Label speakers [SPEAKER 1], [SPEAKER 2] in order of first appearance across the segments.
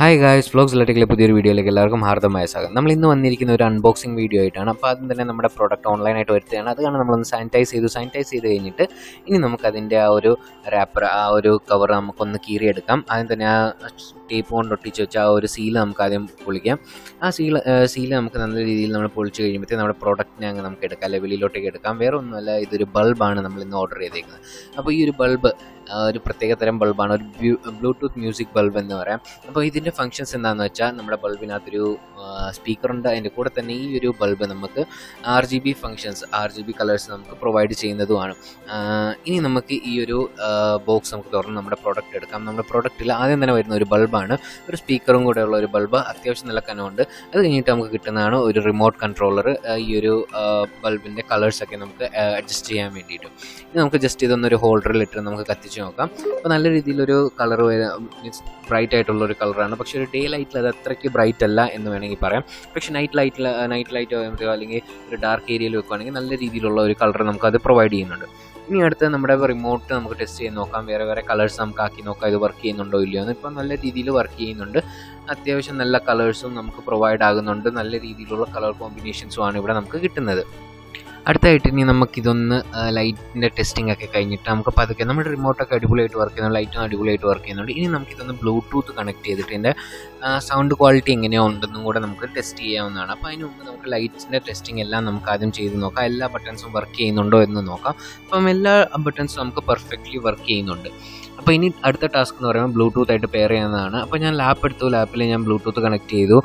[SPEAKER 1] hi guys vlogs ഇലക്ട്രിക്കലെ പുതിയൊരു വീഡിയോയിലേക്ക് എല്ലാവർക്കും ഹാർദമായ സ്വാഗതം നമ്മൾ ഇന്ന് വന്നിരിക്കുന്ന ഒരു അൺബോക്സിംഗ് വീഡിയോ ആയിട്ടാണ് അപ്പോൾ ആദ്യം തന്നെ നമ്മുടെ പ്രോഡക്റ്റ് ഓൺലൈനായിട്ട് വരുത്തുകയാണ് അത് കാരണം നമ്മളൊന്ന് സാനിറ്റൈസ് ചെയ്തു സാനിറ്റൈസ് ചെയ്ത് കഴിഞ്ഞിട്ട് ഇനി നമുക്ക് അതിൻ്റെ ആ ഒരു റാപ്പർ ആ ഒരു കവർ നമുക്കൊന്ന് കീറിയെടുക്കാം ആദ്യം തന്നെ ആ ടേപ്പ് കൊണ്ട് ഒട്ടിച്ച് വെച്ച ആ ഒരു സീല് നമുക്ക് ആദ്യം പൊളിക്കാം ആ സീല് സീല് നമുക്ക് നല്ല രീതിയിൽ നമ്മൾ പൊളിച്ച് കഴിയുമ്പോഴത്തേക്ക് നമ്മുടെ പ്രോഡക്റ്റിനെ അങ്ങ് നമുക്ക് എടുക്കാം അല്ലെ വെളിയിലോട്ടേക്ക് എടുക്കാം വേറെ ഒന്നുമല്ല ഇതൊരു ബൾബാണ് നമ്മൾ ഇന്ന് ഓർഡർ ചെയ്തേക്കുന്നത് അപ്പോൾ ഈ ഒരു ബൾബ് ഒരു പ്രത്യേക തരം ബൾബാണ് ഒരു ബ്ലൂടൂത്ത് മ്യൂസിക് ബൾബ് എന്ന് പറയാം അപ്പോൾ ഇതിൻ്റെ ഫങ്ഷൻസ് എന്താണെന്ന് വെച്ചാൽ നമ്മുടെ ബൾബിനകത്തൊരു സ്പീക്കറുണ്ട് അതിൻ്റെ കൂടെ തന്നെ ഈ ഒരു ബൾബ് നമുക്ക് R G B functions R G B colours നമുക്ക് പ്രൊവൈഡ് ചെയ്യുന്നതുമാണ് ഇനി നമുക്ക് ഈ ഒരു ബോക്സ് നമുക്ക് തുറന്ന് നമ്മുടെ പ്രോഡക്റ്റ് എടുക്കാം നമ്മുടെ പ്രോഡക്റ്റിൽ ആദ്യം തന്നെ വരുന്ന ഒരു ബൾബാണ് ഒരു സ്പീക്കറും കൂടെ ഉള്ള ഒരു ബൾബ് അത്യാവശ്യം നല്ല കനമുണ്ട് അത് കഴിഞ്ഞിട്ട് നമുക്ക് കിട്ടുന്നതാണ് ഒരു റിമോട്ട് കൺട്രോളർ ഈ ഒരു ബൾബിൻ്റെ കളേഴ്സൊക്കെ നമുക്ക് അഡ്ജസ്റ്റ് ചെയ്യാൻ വേണ്ടിയിട്ട് ഇനി നമുക്ക് ജസ്റ്റ് ഇതൊന്നൊരു ഹോൾഡറിൽ ഇട്ട് നമുക്ക് കത്തിച്ച് നോക്കാം അപ്പോൾ നല്ല രീതിയിലൊരു കളർ മീൻസ് ബ്രൈറ്റ് ആയിട്ടുള്ള ഒരു കളറാണ് പക്ഷേ ഒരു ഡേ ലൈറ്റിൽ അത് അത്രയ്ക്ക് ബ്രൈറ്റ് അല്ല എന്ന് വേണമെങ്കിൽ പറയാം പക്ഷേ നൈറ്റ് ലൈറ്റിൽ നൈറ്റ് ലൈറ്റ് ആകുമ്പോഴത്തേക്കോ അല്ലെങ്കിൽ ഒരു ഡാർക്ക് ഏരിയയിൽ വെക്കുകയാണെങ്കിൽ നല്ല രീതിയിലുള്ള ഒരു കളർ നമുക്കത് പ്രൊവൈഡ് ചെയ്യുന്നുണ്ട് ഇനി അടുത്ത് നമ്മുടെ റിമോട്ട് നമുക്ക് ടെസ്റ്റ് ചെയ്ത് നോക്കാം വേറെ വേറെ കളേഴ്സ് നമുക്ക് ആക്കി നോക്കാം ഇത് വർക്ക് ചെയ്യുന്നുണ്ടോ ഇല്ലയോ എന്ന് ഇപ്പം നല്ല രീതിയിൽ വർക്ക് ചെയ്യുന്നുണ്ട് അത്യാവശ്യം നല്ല കളേഴ്സും നമുക്ക് പ്രൊവൈഡ് ആകുന്നുണ്ട് നല്ല രീതിയിലുള്ള കളർ കോമ്പിനേഷൻസും ആണ് ഇവിടെ നമുക്ക് കിട്ടുന്നത് അടുത്തായിട്ട് ഇനി നമുക്കിതൊന്ന് ലൈറ്റിൻ്റെ ടെസ്റ്റിംഗ് ഒക്കെ കഴിഞ്ഞിട്ട് നമുക്ക് പതുക്കെ നമ്മുടെ റിമോട്ടൊക്കെ അടിപൊളിയായിട്ട് വർക്ക് ചെയ്യുന്നു ലൈറ്റും അടിപൊളിയായിട്ട് വർക്ക് ചെയ്യുന്നുണ്ട് ഇനി നമുക്കിതൊന്ന് ബ്ലൂടൂത്ത് കണക്ട് ചെയ്തിട്ട് ഇതിൻ്റെ സൗണ്ട് ക്വാളിറ്റി എങ്ങനെയോ ഉണ്ടെന്നും കൂടെ നമുക്ക് ടെസ്റ്റ് ചെയ്യാവുന്നതാണ് അപ്പോൾ അതിന് മുമ്പ് നമുക്ക് ലൈറ്റ്സിൻ്റെ ടെസ്റ്റിംഗ് എല്ലാം നമുക്ക് ആദ്യം ചെയ്ത് നോക്കാം എല്ലാ ബട്ടൺസും വർക്ക് ചെയ്യുന്നുണ്ടോ എന്ന് നോക്കാം അപ്പം എല്ലാ ബട്ടൺസും നമുക്ക് പെർഫെക്റ്റ്ലി വർക്ക് ചെയ്യുന്നുണ്ട് അപ്പോൾ ഇനി അടുത്ത ടാസ്ക് എന്ന് പറയുമ്പോൾ ബ്ലൂടൂത്ത് ആയിട്ട് പെയർ ചെയ്യുന്നതാണ് അപ്പോൾ ഞാൻ ലാപ്പ് എടുത്തു ലാപ്പിൽ ഞാൻ ബ്ലൂടൂത്ത് കണക്ട് ചെയ്തു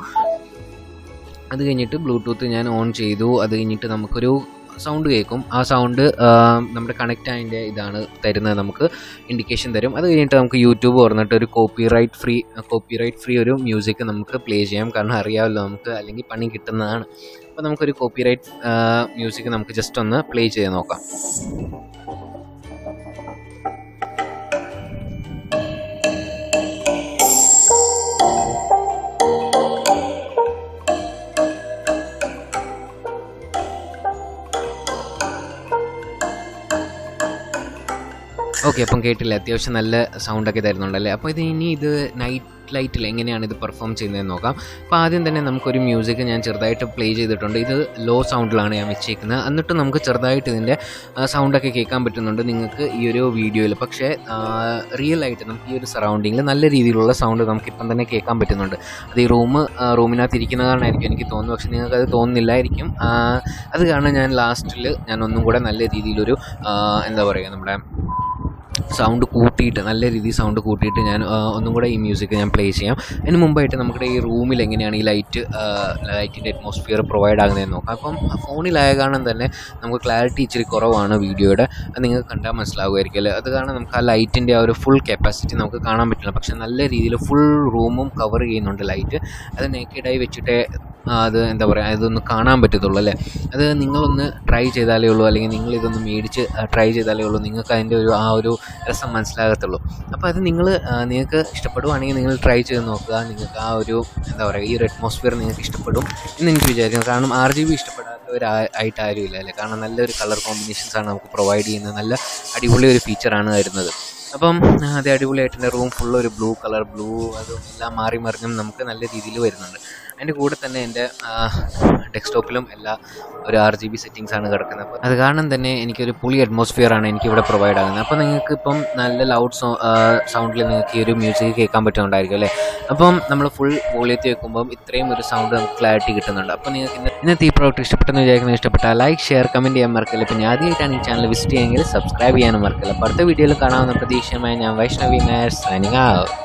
[SPEAKER 1] അത് കഴിഞ്ഞിട്ട് ബ്ലൂടൂത്ത് ഞാൻ ഓൺ ചെയ്തു അത് കഴിഞ്ഞിട്ട് നമുക്കൊരു സൗണ്ട് കേൾക്കും ആ സൗണ്ട് നമ്മുടെ കണക്റ്റ് ആയതിൻ്റെ ഇതാണ് തരുന്നത് നമുക്ക് ഇൻഡിക്കേഷൻ തരും അത് കഴിഞ്ഞിട്ട് നമുക്ക് യൂട്യൂബ് തുറന്നിട്ട് ഒരു copyright free copyright free ഒരു മ്യൂസിക് നമുക്ക് പ്ലേ ചെയ്യാം കാരണം അറിയാമല്ലോ നമുക്ക് അല്ലെങ്കിൽ പണി കിട്ടുന്നതാണ് അപ്പോൾ നമുക്കൊരു കോപ്പി റൈറ്റ് മ്യൂസിക് നമുക്ക് ജസ്റ്റ് ഒന്ന് പ്ലേ ചെയ്ത് നോക്കാം ഓക്കെ അപ്പം കേട്ടില്ല അത്യാവശ്യം നല്ല സൗണ്ടൊക്കെ തരുന്നുണ്ടല്ലേ അപ്പോൾ ഇത് ഇനി ഇത് നൈറ്റ് ലൈറ്റിൽ എങ്ങനെയാണ് ഇത് പെർഫോം ചെയ്യുന്നതെന്ന് നോക്കാം അപ്പോൾ ആദ്യം തന്നെ നമുക്കൊരു മ്യൂസിക് ഞാൻ ചെറുതായിട്ട് പ്ലേ ചെയ്തിട്ടുണ്ട് ഇത് ലോ സൗണ്ടിലാണ് ഞാൻ വെച്ചേക്കുന്നത് എന്നിട്ട് നമുക്ക് ചെറുതായിട്ട് ഇതിൻ്റെ സൗണ്ടൊക്കെ കേൾക്കാൻ പറ്റുന്നുണ്ട് നിങ്ങൾക്ക് ഈ ഒരു വീഡിയോയിൽ പക്ഷേ റിയൽ ആയിട്ട് നമുക്ക് ഈ ഒരു സറൗണ്ടിങ്ങിൽ നല്ല രീതിയിലുള്ള സൗണ്ട് നമുക്ക് ഇപ്പം തന്നെ കേൾക്കാൻ പറ്റുന്നുണ്ട് അത് ഈ റൂം റൂമിനകത്ത് ഇരിക്കുന്ന കാരണമായിരിക്കും എനിക്ക് തോന്നുന്നു പക്ഷേ നിങ്ങൾക്ക് അത് തോന്നുന്നില്ലായിരിക്കും അത് കാരണം ഞാൻ ലാസ്റ്റിൽ ഞാൻ ഒന്നും കൂടെ നല്ല രീതിയിലൊരു എന്താ പറയുക നമ്മുടെ സൗണ്ട് കൂട്ടിയിട്ട് നല്ല രീതിയിൽ സൗണ്ട് കൂട്ടിയിട്ട് ഞാൻ ഒന്നും കൂടെ ഈ മ്യൂസിക് ഞാൻ പ്ലേ ചെയ്യാം അതിന് മുമ്പായിട്ട് നമ്മുടെ ഈ റൂമിൽ എങ്ങനെയാണ് ഈ ലൈറ്റ് ലൈറ്റിൻ്റെ അറ്റ്മോസ്ഫിയർ പ്രൊവൈഡ് ആകുന്നതെന്ന് നോക്കാം അപ്പം ഫോണിലായ കാരണം തന്നെ നമുക്ക് ക്ലാരിറ്റി ഇച്ചിരി കുറവാണ് വീഡിയോയുടെ അത് നിങ്ങൾക്ക് കണ്ടാൽ മനസ്സിലാവുമായിരിക്കും അല്ലേ അത് കാരണം നമുക്ക് ആ ലൈറ്റിൻ്റെ ആ ഒരു ഫുൾ കപ്പാസിറ്റി നമുക്ക് കാണാൻ പറ്റില്ല പക്ഷേ നല്ല രീതിയിൽ ഫുൾ റൂമും കവർ ചെയ്യുന്നുണ്ട് ലൈറ്റ് അത് നേക്കിഡായി വെച്ചിട്ടേ അത് എന്താ പറയുക ഇതൊന്ന് കാണാൻ പറ്റത്തുള്ളൂ അല്ലേ അത് നിങ്ങളൊന്ന് ട്രൈ ചെയ്താലേ ഉള്ളൂ അല്ലെങ്കിൽ നിങ്ങൾ ഇതൊന്ന് മേടിച്ച് ട്രൈ ചെയ്താലേ ഉള്ളൂ നിങ്ങൾക്ക് അതിൻ്റെ ഒരു ആ ഒരു രസം മനസ്സിലാകത്തുള്ളൂ അപ്പോൾ അത് നിങ്ങൾ നിങ്ങൾക്ക് ഇഷ്ടപ്പെടുവാണെങ്കിൽ നിങ്ങൾ ട്രൈ ചെയ്ത് നോക്കുക നിങ്ങൾക്ക് ആ ഒരു എന്താ പറയുക ഈ ഒരു അറ്റ്മോസ്ഫിയർ നിങ്ങൾക്ക് ഇഷ്ടപ്പെടും എന്ന് എനിക്ക് വിചാരിക്കുന്നു കാരണം ആർ ജി ബി ഇഷ്ടപ്പെടാത്തവരായിട്ട് ആരും ഇല്ല അല്ലേ കാരണം നല്ലൊരു കളർ കോമ്പിനേഷൻസ് ആണ് നമുക്ക് പ്രൊവൈഡ് ചെയ്യുന്നത് നല്ല അടിപൊളി ഒരു ഫീച്ചറാണ് വരുന്നത് അപ്പം അത് അടിപൊളിയായിട്ട് എൻ്റെ റൂം ഫുള്ള് ഒരു ബ്ലൂ കളർ ബ്ലൂ അതും എല്ലാം മാറി മറിഞ്ഞും നമുക്ക് നല്ല രീതിയിൽ വരുന്നുണ്ട് അതിൻ്റെ കൂടെ തന്നെ എൻ്റെ ഡെസ്ക്ടോപ്പിലും എല്ലാ ഒരു ആർ ജി ബി സെറ്റിങ്സ് ആണ് കിടക്കുന്നത് അപ്പോൾ അത് കാരണം തന്നെ എനിക്കൊരു പുളി അറ്റ്മോസ്ഫിയർ ആണ് എനിക്ക് ഇവിടെ പ്രൊവൈഡ് ആകുന്നത് അപ്പോൾ നിങ്ങൾക്ക് ഇപ്പം നല്ല ലൗഡ് സൗണ്ടിൽ നിങ്ങൾക്ക് ഈ ഒരു മ്യൂസിക് കേൾക്കാൻ പറ്റുന്നുണ്ടായിരിക്കും അല്ലേ അപ്പം നമ്മൾ ഫുൾ വോളിയത്തിൽ വെക്കുമ്പം ഇത്രയും ഒരു സൗണ്ട് നമുക്ക് ക്ലാരിറ്റി കിട്ടുന്നുണ്ട് അപ്പോൾ നിങ്ങൾക്ക് ഇന്ന് ഇന്നത്തെ ഈ പ്രോഡക്റ്റ് ഇഷ്ടപ്പെട്ടെന്ന് വിചാരിക്കുന്നത് ഇഷ്ടപ്പെട്ടാൽ ലൈക്ക് ഷെയർ കമൻറ്റ് ചെയ്യാൻ മറക്കില്ല ഇപ്പം ഞാൻ ആദ്യമായിട്ടാണ് ഈ ചാനൽ വിസിറ്റ് ചെയ്യുമെങ്കിൽ സബ്സ്ക്രൈബ് ചെയ്യാനും മറക്കില്ല അടുത്ത വീഡിയോയിൽ കാണാവുന്ന പ്രതീക്ഷയുമായി ഞാൻ വൈഷ്ണവി നായർ സൈനിങ് ആവും